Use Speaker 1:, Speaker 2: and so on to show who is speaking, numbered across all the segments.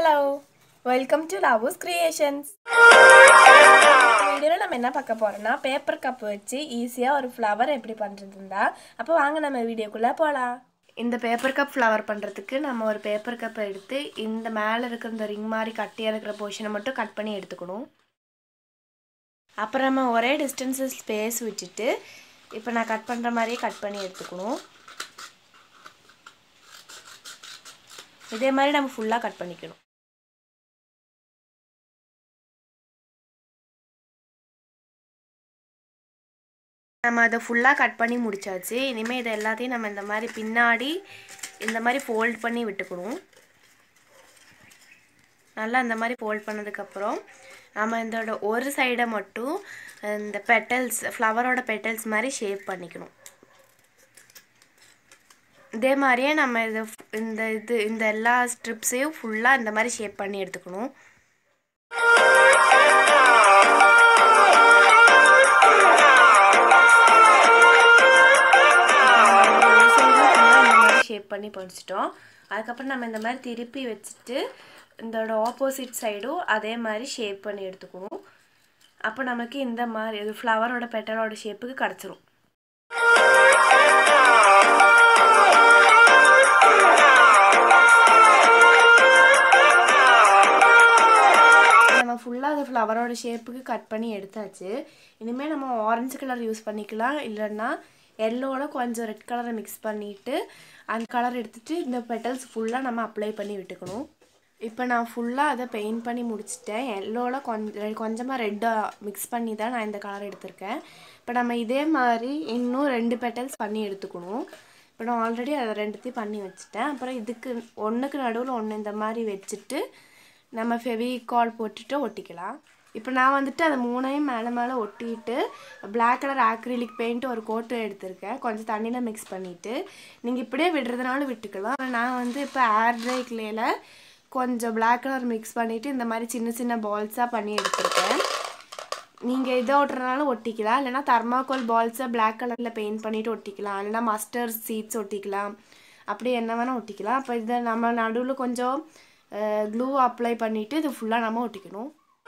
Speaker 1: hello welcome to love's creations வீடியோவில் நம்ம என்ன பார்க்க போகிறோம்னா பேப்பர் கப் வச்சு ஈஸியாக ஒரு ஃப்ளவர் எப்படி பண்ணுறதுந்தா அப்போ வாங்க நம்ம வீடியோக்குள்ளே போகலாம் இந்த பேப்பர் கப் ஃப்ளவர் பண்ணுறதுக்கு நம்ம ஒரு பேப்பர் கப்பை எடுத்து இந்த மேலே இருக்கிற இந்த ரிங் மாதிரி கட்டியாக இருக்கிற போர்ஷனை மட்டும் கட் பண்ணி எடுத்துக்கணும் அப்புறம் நம்ம ஒரே டிஸ்டன்ஸஸ் ஸ்பேஸ் விட்டுட்டு இப்போ நான் கட் பண்ணுற மாதிரியே கட் பண்ணி எடுத்துக்கணும் இதே மாதிரி நம்ம ஃபுல்லாக கட் பண்ணிக்கணும் நம்ம அதை ஃபுல்லாக கட் பண்ணி முடிச்சாச்சு இனிமேல் இதை எல்லாத்தையும் நம்ம இந்த மாதிரி பின்னாடி இந்த மாதிரி ஃபோல்ட் பண்ணி விட்டுக்கணும் நல்லா இந்த மாதிரி ஃபோல்ட் பண்ணதுக்கப்புறம் நம்ம இதோட ஒரு சைடை மட்டும் இந்த பெட்டல்ஸ் ஃப்ளவரோட பெட்டல்ஸ் மாதிரி ஷேப் பண்ணிக்கணும் இதே மாதிரியே நம்ம இது இந்த இது இந்த எல்லா ஸ்ட்ரிப்ஸையும் ஃபுல்லாக இந்த மாதிரி ஷேப் பண்ணி எடுத்துக்கணும் ஷேப் பண்ணி படிச்சிட்டோம் அதுக்கப்புறம் நம்ம இந்த மாதிரி திருப்பி வச்சுட்டு இதோட ஆப்போசிட் சைடும் அதே மாதிரி ஷேப் பண்ணி எடுத்துக்கணும் அப்போ நமக்கு இந்த மாதிரி இது ஃப்ளவரோட பெட்டலோட ஷேப்புக்கு கிடச்சிரும் நம்ம ஃபுல்லாக அது ஃப்ளவரோட ஷேப்புக்கு கட் பண்ணி எடுத்தாச்சு இனிமேல் நம்ம ஆரஞ்சு கலர் யூஸ் பண்ணிக்கலாம் இல்லைன்னா எல்லோட கொஞ்சம் ரெட் கலரை மிக்ஸ் பண்ணிவிட்டு அந்த கலர் எடுத்துகிட்டு இந்த பெட்டல்ஸ் ஃபுல்லாக நம்ம அப்ளை பண்ணி விட்டுக்கணும் இப்போ நான் ஃபுல்லாக அதை பெயிண்ட் பண்ணி முடிச்சிட்டேன் எல்லோட கொஞ்சம் கொஞ்சமாக ரெட்டாக மிக்ஸ் பண்ணி தான் நான் இந்த கலர் எடுத்திருக்கேன் இப்போ நம்ம இதே மாதிரி இன்னும் ரெண்டு பெட்டல்ஸ் பண்ணி எடுத்துக்கணும் இப்போ நான் ஆல்ரெடி அதை ரெண்டுத்தையும் பண்ணி வச்சுட்டேன் அப்புறம் இதுக்கு ஒன்றுக்கு நடுவில் ஒன்று இந்த மாதிரி வச்சுட்டு நம்ம ஃபெவிகால் போட்டுட்டு ஒட்டிக்கலாம் இப்போ நான் வந்துட்டு அதை மூணையும் மேலே மேலே ஒட்டிட்டு பிளாக் கலர் ஆக்ரிலிக் பெயிண்ட் ஒரு கோட்டு எடுத்திருக்கேன் கொஞ்சம் தண்ணியில் மிக்ஸ் பண்ணிவிட்டு நீங்கள் இப்படியே விடுறதுனாலும் விட்டுக்கலாம் நான் வந்து இப்போ ஏர் ட்ரை கிளேயில் கொஞ்சம் பிளாக் கலர் மிக்ஸ் பண்ணிவிட்டு இந்த மாதிரி சின்ன சின்ன பால்ஸாக பண்ணி எடுத்திருக்கேன் நீங்கள் இதை ஒட்டுறதுனால ஒட்டிக்கலாம் இல்லைனா தர்மாக்கோல் பால்ஸை பிளாக் கலரில் பெயிண்ட் பண்ணிவிட்டு ஒட்டிக்கலாம் இல்லைனா மஸ்டர்ட் சீட்ஸ் ஒட்டிக்கலாம் அப்படி என்ன வேணால் ஒட்டிக்கலாம் அப்போ இதை நம்ம நடுவில் கொஞ்சம் க்ளூ அப்ளை பண்ணிவிட்டு இது ஃபுல்லாக நம்ம ஒட்டிக்கணும்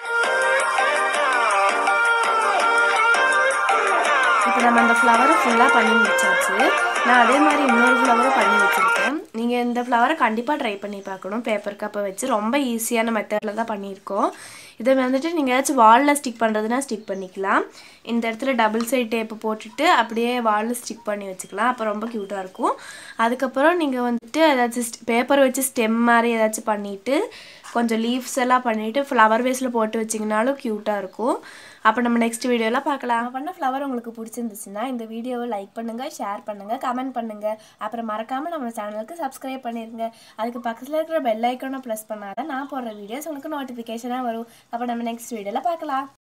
Speaker 1: இப்போ நம்ம அந்த ஃப்ளவரை ஃபுல்லாக பண்ணி முடிச்சாச்சு நான் அதே மாதிரி இன்னொரு ஃப்ளவரும் பண்ணி வச்சுருக்கேன் நீங்கள் இந்த ஃப்ளவரை கண்டிப்பாக ட்ரை பண்ணி பார்க்கணும் பேப்பர் கப்பை வச்சு ரொம்ப ஈஸியான மெத்தடில் தான் பண்ணியிருக்கோம் இதை வந்துட்டு நீங்கள் ஏதாச்சும் வாலில் ஸ்டிக் பண்ணுறதுனா ஸ்டிக் பண்ணிக்கலாம் இந்த இடத்துல டபுள் சைட் டேப்பு போட்டுட்டு அப்படியே வாலில் ஸ்டிக் பண்ணி வச்சுக்கலாம் அப்போ ரொம்ப க்யூட்டாக இருக்கும் அதுக்கப்புறம் நீங்கள் வந்துட்டு ஏதாச்சும் பேப்பர் வச்சு ஸ்டெம் மாதிரி ஏதாச்சும் பண்ணிவிட்டு கொஞ்சம் லீவ்ஸ் எல்லாம் பண்ணிவிட்டு ஃப்ளவர் வேஸில் போட்டு வச்சிங்கனாலும் க்யூட்டாக இருக்கும் அப்போ நம்ம நெக்ஸ்ட் வீடியோவில் பார்க்கலாம் பண்ண ஃப்ளவர் உங்களுக்கு பிடிச்சிருந்துச்சுன்னா இந்த வீடியோவை லைக் பண்ணுங்கள் ஷேர் பண்ணுங்கள் கமெண்ட் பண்ணுங்கள் அப்புறம் மறக்காமல் நம்ம சேனலுக்கு சப்ஸ்கிரைப் பண்ணிடுங்க அதுக்கு பக்கத்தில் இருக்கிற பெல் ஐக்கானை ப்ரெஸ் பண்ணாதான் நான் போடுற வீடியோஸ் உங்களுக்கு நோட்டிஃபிகேஷனாக வரும் அப்போ நம்ம நெக்ஸ்ட் வீடியோவில் பார்க்கலாம்